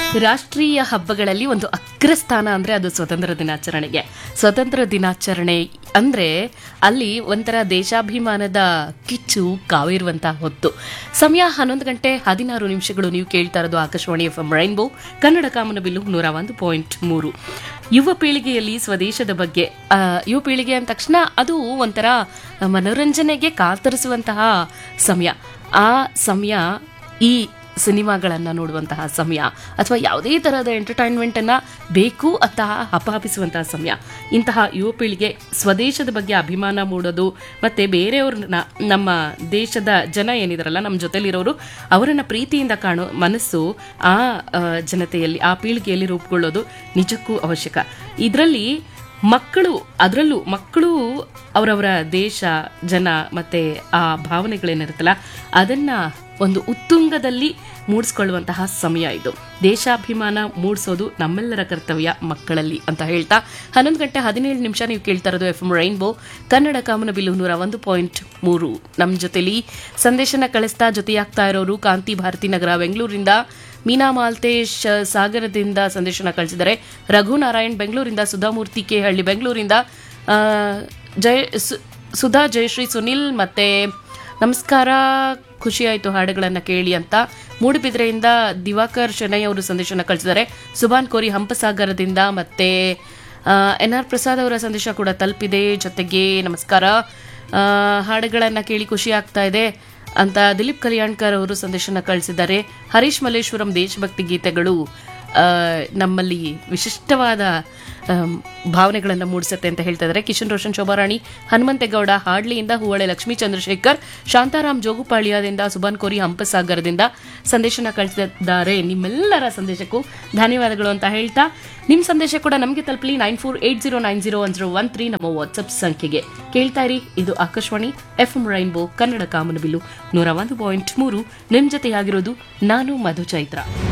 ರಾಷ್ಟ್ರೀಯ ಹಬ್ಬಗಳಲ್ಲಿ ಒಂದು ಅಗ್ರಸ್ಥಾನ ಅಂದ್ರೆ ಅದು ಸ್ವತಂತ್ರ ದಿನಾಚರಣೆಗೆ ಸ್ವತಂತ್ರ ದಿನಾಚರಣೆ ಅಂದ್ರೆ ಅಲ್ಲಿ ಒಂಥರ ದೇಶಾಭಿಮಾನದ ಕಿಚ್ಚು ಕಾವಿರುವಂತಹ ಹೊತ್ತು ಸಮಯ ಹನ್ನೊಂದು ಗಂಟೆ ಹದಿನಾರು ನಿಮಿಷಗಳು ನೀವು ಕೇಳ್ತಾ ಇರೋದು Akashvani F M rainbow Kannada ಕಾಮನಬಿಲ್ಲು ನೂರ ಒಂದು ಪಾಯಿಂಟ್ ಮೂರು ಯುವ ಪೀಳಿಗೆಯಲ್ಲಿ ಸ್ವದೇಶದ ಬಗ್ಗೆ ಆ, ಯುವ ಪೀಳಿಗೆ ಅಂದ ತಕ್ಷಣ ಅದು ಒಂಥರ ಮನೋರಂಜನೆಗೆ ಕಾತರಿಸುವಂತಹ ಸಮಯ ಆ ಸಮಯ ಈ ಸಿನಿಮಾಗಳನ್ನು ನೋಡುವಂತಹ ಸಮಯ ಅಥವಾ ಯಾವುದೇ ತರಹದ ಎಂಟರ್ಟೈನ್ಮೆಂಟ್ ಅನ್ನ ಬೇಕು ಅಂತ ಹಪಾಪಿಸುವಂತಹ ಸಮಯ ಇಂತಹ ಯುವ ಪೀಳಿಗೆ ಸ್ವದೇಶದ ಬಗ್ಗೆ ಅಭಿಮಾನ ಮೂಡೋದು ಮತ್ತೆ ಬೇರೆಯವ್ರನ್ನ ನಮ್ಮ ದೇಶದ ಜನ ಏನಿದಾರಲ್ಲ ನಮ್ಮ ಜೊತೆಲಿರೋರು ಅವರನ್ನ ಪ್ರೀತಿಯಿಂದ ಕಾಣೋ ಮನಸ್ಸು ಆ ಆ, ಜನತೆಯಲ್ಲಿ ಆ ಪೀಳಿಗೆಯಲ್ಲಿ ರೂಪುಗೊಳ್ಳೋದು ನಿಜಕ್ಕೂ ಅವಶ್ಯಕ ಇದರಲ್ಲಿ ಮಕ್ಕಳು ಅದರಲ್ಲೂ ಮಕ್ಕಳು ಅವರವರ ದೇಶ ಜನ ಮತ್ತೆ ಆ ಭಾವನೆಗಳೇನಿರುತ್ತಲ್ಲ ಅದನ್ನ ಒಂದು ಉತ್ತುಂಗದಲ್ಲಿ ಮೂಡಿಸ್ಕೊಳ್ಳುವಂತಹ ಸಮಯ ಇದು ದೇಶಾಭಿಮಾನ ಮೂಡಿಸೋದು ನಮ್ಮೆಲ್ಲರ ಕರ್ತವ್ಯ ಮಕ್ಕಳಲ್ಲಿ ಅಂತ ಹೇಳ್ತಾ ಹನ್ನೊಂದು ಗಂಟೆ ಹದಿನೇಳು ನಿಮಿಷ ನೀವು ಕೇಳ್ತಾ ಇರೋದು ಎಫ್ ಎಂ ರೈನ್ಬೋ ಕನ್ನಡ ಕಾಮನಬಿಲ್ಲು ನೂರ ಒಂದು ಪಾಯಿಂಟ್ ಮೂರು ನಮ್ಮ ಜೊತೆಲಿ ಸಂದೇಶನ ಕಳಿಸ್ತಾ ಜೊತೆಯಾಗ್ತಾ ಇರೋರು ಕಾಂತಿ ಭಾರತಿ ನಗರ ಬೆಂಗಳೂರಿಂದ ಮೀನಾ ಮಾಲ್ತೇಶ್ ಸಾಗರದಿಂದ ಸಂದೇಶನ ಕಳಿಸಿದ್ದಾರೆ ರಘುನಾರಾಯಣ್ ಬೆಂಗಳೂರಿಂದ ಸುಧಾಮೂರ್ತಿ ಕೆ ಹಳ್ಳಿ ಬೆಂಗಳೂರಿಂದ ಆ, ಜಯ ಸು- ಸುಧಾ ಜಯಶ್ರೀ ಸುನಿಲ್ ಮತ್ತೆ ನಮಸ್ಕಾರ ಖುಷಿ ಆಯಿತು ಹಾಡುಗಳನ್ನು ಕೇಳಿ ಅಂತ ಮೂಡುಬಿದ್ರೆಯಿಂದ ದಿವಾಕರ್ ಶೆಣೈ ಅವರು ಸಂದೇಶನ ಕಳಿಸಿದ್ದಾರೆ ಸುಭಾನ್ ಕೋರಿ ಹಂಪಸಾಗರದಿಂದ ಮತ್ತೆ ಎನ್ ಆರ್ ಪ್ರಸಾದ್ ಅವರ ಸಂದೇಶ ಕೂಡ ತಲುಪಿದೆ ಜೊತೆಗೆ ನಮಸ್ಕಾರ ಆ, ಹಾಡುಗಳನ್ನ ಕೇಳಿ ಖುಷಿ ಆಗ್ತಾ ಇದೆ ಅಂತ ದಿಲೀಪ್ ಕಲ್ಯಾಣ್ಕರ್ ಅವರು ಸಂದೇಶನ ಕಳಿಸಿದ್ದಾರೆ ಹರೀಶ್ ಮಲ್ಲೇಶ್ವರಂ ದೇಶಭಕ್ತಿ ಗೀತೆಗಳು ಆ, ನಮ್ಮಲ್ಲಿ ವಿಶಿಷ್ಟವಾದ ಆಮ್, ಭಾವನೆಗಳನ್ನು ಮೂಡಿಸುತ್ತೆ ಅಂತ ಹೇಳ್ತಾ ಇದ್ದಾರೆ ಕಿಶನ್ ರೋಷನ್ ಶೋಭಾರಾಣಿ ಹನುಮಂತೇಗೌಡ ಹಾಡ್ಲಿಯಿಂದ ಹೂವಳೆ ಲಕ್ಷ್ಮೀ ಚಂದ್ರಶೇಖರ್ ಶಾಂತಾರಾಮ್ ಜೋಗುಪಾಳ್ಯದಿಂದ ಸುಬಾನ್ ಕೋರಿ ಹಂಪಸಾಗರದಿಂದ ಸಂದೇಶನ ಕಳಿಸಿದ್ದಾರೆ ನಿಮ್ಮೆಲ್ಲರ ಸಂದೇಶಕ್ಕೂ ಧನ್ಯವಾದಗಳು ಅಂತ ಹೇಳ್ತಾ ನಿಮ್ಮ ಸಂದೇಶ ಕೂಡ ನಮಗೆ ತಲುಪಲಿ nine four eight zero nine zero one zero one three ನಮ್ಮ ವಾಟ್ಸಪ್ ಸಂಖ್ಯೆಗೆ ಕೇಳ್ತಾ ಇರಿ ಇದು Akashvani F M rainbow Kannada ಕಾಮನಬಿಲ್ಲು ನೂರ ಒಂದು ಪಾಯಿಂಟ್ ಮೂರು ನಿಮ್ಮ ಜೊತೆಯಾಗಿರೋದು ನಾನು ಮಧು ಚೈತ್ರ